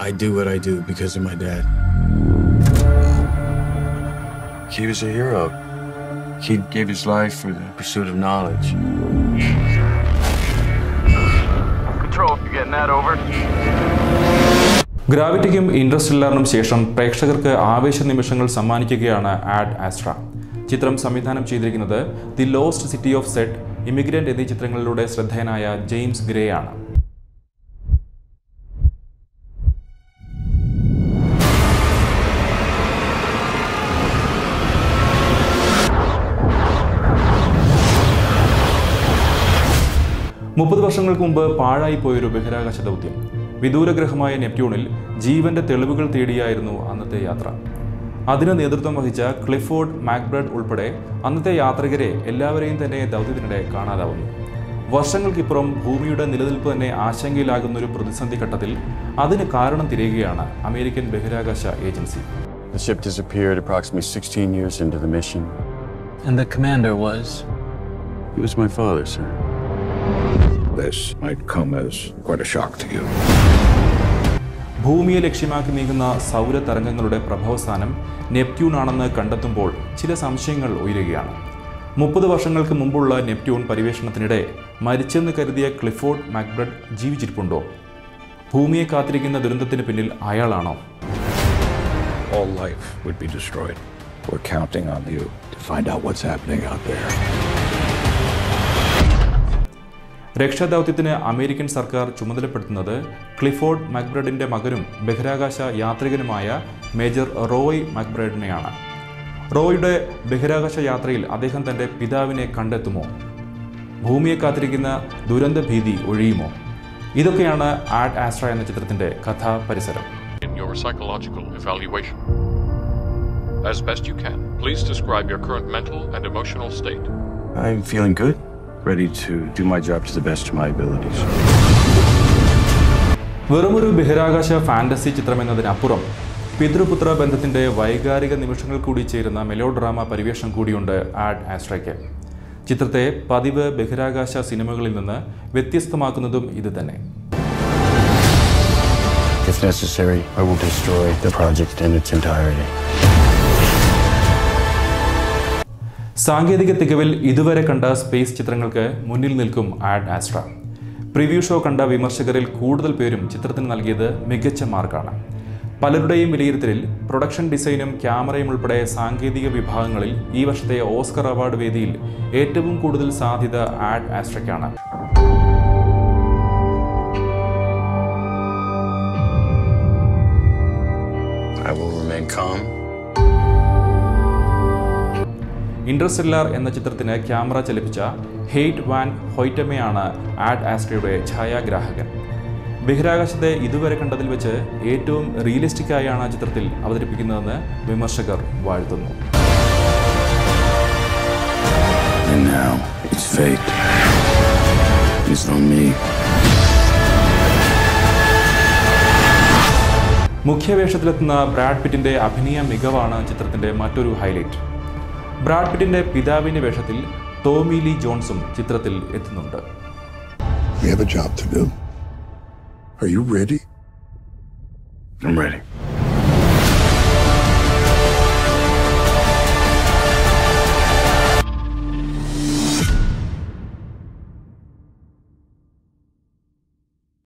I do what I do because of my dad. He was a hero. He gave his life for the pursuit of knowledge. Control, you getting that over? ഗ്രാവിറ്റിക്കും ഇൻട്രസ്റ്റെല്ലാറിനും ശേഷം പ്രേക്ഷകർക്ക് ആവേശ നിമിഷങ്ങൾ സമ്മാനിക്കുകയാണ് add Astra ചിത്രം സംവിധാനം ചെയ്തിരിക്കുന്നത് the lost city of set immigrant എന്നീ ചിത്രങ്ങളിലൂടെ ശ്രദ്ധേയനായ ജെയിംസ് ഗ്രേ ആണ് മുപ്പത് വർഷങ്ങൾക്ക് മുമ്പ് പാഴായി പോയൊരു ബഹിരാകാശ ദൗത്യം വിദൂരഗ്രഹമായ നെപ്റ്റ്യൂണിൽ ജീവന്റെ തെളിവുകൾ തേടിയായിരുന്നു അന്നത്തെ യാത്ര അതിന് നേതൃത്വം വഹിച്ച ക്ലിഫോർഡ് മാക്ബ്രഡ് ഉൾപ്പെടെ അന്നത്തെ യാത്രികരെ എല്ലാവരെയും തന്നെ ദൗത്യത്തിനിടെ കാണാതാവുന്നു വർഷങ്ങൾക്കിപ്പുറം ഭൂമിയുടെ നിലനിൽപ്പ് തന്നെ ആശങ്കയിലാകുന്ന ഒരു പ്രതിസന്ധി ഘട്ടത്തിൽ അതിന് കാരണം തിരയുകയാണ് അമേരിക്കൻ ബഹിരാകാശ agency The ship disappeared approximately 16 years into the mission. And the commander was? He was my father, sir. This might come as quite a shock to you. ഭൂമിയെ ലക്ഷ്യമാക്കി നീങ്ങുന്ന സൗര തരംഗങ്ങളുടെ പ്രഭവസ്ഥാനം നെപ്റ്റ്യൂൺ ആണെന്ന് കണ്ടെത്തുമ്പോൾ ചില സംശയങ്ങൾ ഉയരുകയാണ് മുപ്പത് വർഷങ്ങൾക്ക് മുമ്പുള്ള നെപ്റ്റ്യൂൺ പരിവേഷണത്തിനിടെ മരിച്ചെന്ന് കരുതിയ ക്ലിഫോർഡ് മാക്ബ്രഡ് ജീവിച്ചിരിപ്പുണ്ടോ ഭൂമിയെ കാത്തിരിക്കുന്ന ദുരന്തത്തിന് പിന്നിൽ അയാളാണോ All life would be destroyed. We're counting on you to find out what's happening out there. രക്ഷാദൗത്യത്തിന് അമേരിക്കൻ സർക്കാർ ചുമതലപ്പെടുത്തുന്നത് ക്ലിഫോർഡ് മക്ബ്രഡിന്റെ മകനും ബഹിരാകാശ യാത്രികനുമായ മേജർ റോയ് മക്ബ്രഡിനെയാണ് റോയുടെ ബഹിരാകാശ യാത്രയിൽ അദ്ദേഹം തന്റെ പിതാവിനെ കണ്ടെത്തുമോ ഭൂമിയെ കാത്തിരിക്കുന്ന ദുരന്ത ഭീതി ഒഴിയുമോ ഇതൊക്കെയാണ് ആഡ് ആസ്ട്ര എന്ന ചിത്രത്തിന്റെ കഥാ പരിസരം in your psychological evaluation. As best you can, please describe your current mental and emotional state. I'm feeling good, ready to do my job to the best of my abilities. വെറുമൊരു ബഹിരാകാശ fantasy ചിത്രം എന്നതിനപ്പുറം പിതൃപുത്ര ബന്ധത്തിന്റെ വൈകാരിക നിമിഷങ്ങൾ കൂടി ചേരുന്ന mellow drama പരിവേഷം കൂടിയുണ്ട് ആഡ് ആസ്ട്രയ്ക്ക് ചിത്രത്തെ പതിവ് ബഹിരാകാശ സിനിമകളിൽ നിന്ന് വ്യത്യസ്തമാക്കുന്നതും ഇത് തന്നെ If necessary, I will destroy the project in its entirety. സാങ്കേതിക തികവിൽ ഇതുവരെ കണ്ട സ്പേസ് ചിത്രങ്ങൾക്ക് മുന്നിൽ നിൽക്കും ആഡ് ആസ്ട്ര പ്രിവ്യൂ ഷോ കണ്ട വിമർശകരിൽ കൂടുതൽ പേരും ചിത്രത്തിന് നൽകിയത് മികച്ച മാർക്കാണ് പലരുടെയും വിലയിരുത്തലിൽ പ്രൊഡക്ഷൻ ഡിസൈനും ക്യാമറയും ഉൾപ്പെടെ സാങ്കേതിക വിഭാഗങ്ങളിൽ ഈ വർഷത്തെ ഓസ്കർ അവാർഡ് വേദിയിൽ ഏറ്റവും കൂടുതൽ സാധ്യത ആഡ് ആസ്ട്രയ്ക്കാണ് I will remain calm. Interstellar എന്ന ചിത്രത്തിന് ക്യാമറ ചലിപ്പിച്ച ഹെയ്റ്റ് വാൻ ഹൊയ്റ്റമയാണ് ആഡ് ആസ്ട്രയുടെ ഛായാഗ്രാഹകൻ ബഹിരാകാശത്തെ ഇതുവരെ കണ്ടതിൽ വെച്ച് ഏറ്റവും റിയലിസ്റ്റിക് ആയാണ് ചിത്രത്തിൽ അവതരിപ്പിക്കുന്നതെന്ന് വിമർശകർ വാഴ്ത്തുന്നു And now it's fate. It's on me. മുഖ്യവേഷത്തിലെത്തുന്ന ബ്രാഡ് പിറ്റിന്റെ അഭിനയ മികവാണ് ചിത്രത്തിന്റെ മറ്റൊരു ഹൈലൈറ്റ് ബ്രാഡ് പിറ്റിന്റെ പിതാവിന്റെ വേഷത്തിൽ ടോമി ലീ ജോൺസും ചിത്രത്തിൽ എത്തുന്നുണ്ട് We have a job to do. Are you ready? I'm ready.